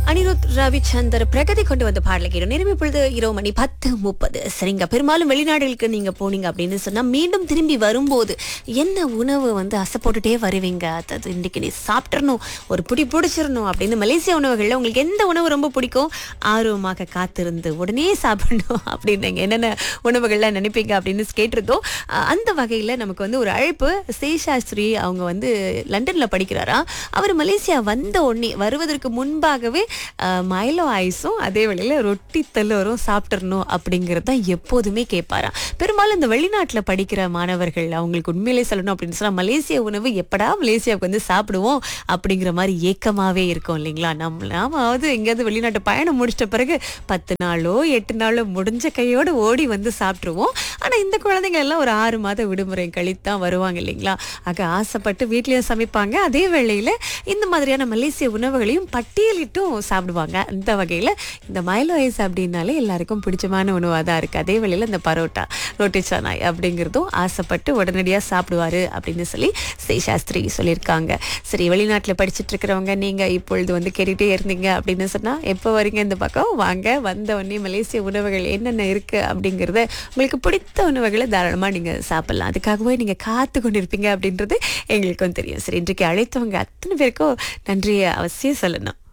அனிருத் ரவிச்சந்தர் பிரகதி கொண்டு வந்த பாடலை கேடும் நேரம் இப்பொழுது இரவு மணி பத்து முப்பது சரிங்க பெரும்பாலும் வெளிநாடுகளுக்கு நீங்க போனீங்க அப்படின்னு சொன்னா மீண்டும் திரும்பி வரும்போது என்ன உணவு வந்து அசை போட்டுட்டே வருவீங்க அது இன்னைக்கு நீ சாப்பிட்றணும் ஒரு பிடி பிடிச்சிடணும் அப்படின்னு மலேசிய உணவுகள்ல உங்களுக்கு எந்த உணவு ரொம்ப பிடிக்கும் ஆர்வமாக காத்திருந்து உடனே சாப்பிடணும் அப்படின்னு நீங்க என்னென்ன உணவுகள்லாம் நினைப்பீங்க அப்படின்னு கேட்டிருந்தோம் அஹ் அந்த வகையில நமக்கு வந்து ஒரு அழைப்பு சேஷாஸ்திரி அவங்க வந்து லண்டன்ல படிக்கிறாரா அவர் மலேசியா வந்த உடனே வருவதற்கு முன்பாகவே அஹ், மைலோ ஐஸும் அதே வேளையில ரொட்டி தல்லோரும் சாப்பிட்றணும் அப்படிங்கிறது தான் எப்போதுமே கேட்பாராம் பெரும்பாலும் இந்த வெளிநாட்டுல படிக்கிற மாணவர்கள் அவங்களுக்கு உண்மையிலே சொல்லணும் அப்படின்னு சொன்னா மலேசிய உணவு எப்படா மலேசியாவுக்கு வந்து சாப்பிடுவோம் அப்படிங்கிற மாதிரி ஏக்கமாவே இருக்கும் இல்லைங்களா நம்ம நாமாவது எங்கேயாவது வெளிநாட்டு பயணம் முடிச்சிட்ட பிறகு பத்து நாளோ எட்டு நாளோ முடிஞ்ச கையோட ஓடி வந்து சாப்பிட்ருவோம் ஆனா இந்த குழந்தைங்க எல்லாம் ஒரு ஆறு மாத விடுமுறை கழித்தான் வருவாங்க இல்லைங்களா ஆக ஆசைப்பட்டு வீட்லயும் சமைப்பாங்க அதே வேளையில இந்த மாதிரியான மலேசிய உணவுகளையும் பட்டியலிட்டும் சாப்பிடுவாங்க அந்த வகையில இந்த மைலோ ஐஸ் அப்படின்னாலே எல்லாருக்கும் பிடிச்சமான உணவாக தான் இருக்கு அதே வேளையில இந்த பரோட்டா ரொட்டி சனாய் அப்படிங்கிறதும் ஆசைப்பட்டு உடனடியாக சாப்பிடுவாரு அப்படின்னு சொல்லி சேஷாஸ்திரி சொல்லியிருக்காங்க சரி வெளிநாட்டில் படிச்சுட்டு இருக்கிறவங்க நீங்க இப்பொழுது வந்து கேட்டுட்டே இருந்தீங்க அப்படின்னு சொன்னா எப்போ வரீங்க இந்த பக்கம் வாங்க வந்த உடனே மலேசிய உணவுகள் என்னென்ன இருக்கு அப்படிங்கிறத உங்களுக்கு பிடித்த உணவுகளை தாராளமாக நீங்க சாப்பிடலாம் அதுக்காகவே நீங்க காத்து கொண்டிருப்பீங்க அப்படின்றது எங்களுக்கும் தெரியும் சரி இன்றைக்கு அழைத்தவங்க அத்தனை பேருக்கும் நன்றியை அவசியம் சொல்லணும்